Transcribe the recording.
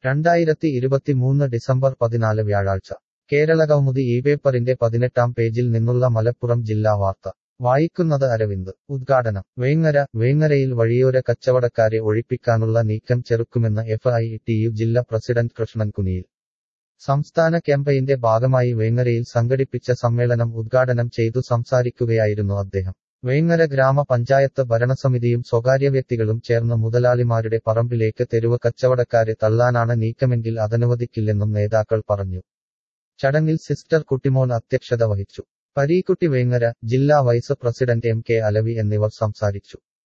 രണ്ടായിരത്തി ഇരുപത്തിമൂന്ന് ഡിസംബർ പതിനാല് വ്യാഴാഴ്ച കേരളകൗമുദി ഈ പേപ്പറിന്റെ പതിനെട്ടാം പേജിൽ നിന്നുള്ള മലപ്പുറം ജില്ലാ വാർത്ത വായിക്കുന്നത് അരവിന്ദ് ഉദ്ഘാടനം വേങ്ങര വേങ്ങരയിൽ വഴിയോര കച്ചവടക്കാരെ ഒഴിപ്പിക്കാനുള്ള നീക്കം ചെറുക്കുമെന്ന് എഫ് ഐ ടി യു ജില്ലാ പ്രസിഡന്റ് കൃഷ്ണൻ കുനിയിൽ സംസ്ഥാന ക്യാമ്പയിന്റെ ഭാഗമായി വേങ്ങരയിൽ സംഘടിപ്പിച്ച സമ്മേളനം ഉദ്ഘാടനം ചെയ്തു സംസാരിക്കുകയായിരുന്നു അദ്ദേഹം വേങ്ങര ഗ്രാമപഞ്ചായത്ത് ഭരണസമിതിയും സ്വകാര്യ വ്യക്തികളും ചേർന്ന് മുതലാളിമാരുടെ പറമ്പിലേക്ക് തെരുവ് കച്ചവടക്കാരെ തള്ളാനാണ് നീക്കമെങ്കിൽ അതനുവദിക്കില്ലെന്നും നേതാക്കൾ പറഞ്ഞു ചടങ്ങിൽ സിസ്റ്റർ കുട്ടിമോൻ അധ്യക്ഷത വഹിച്ചു പരീക്കുട്ടി വേങ്ങര ജില്ലാ vice president M K Alavi എന്നിവർ സംസാരിച്ചു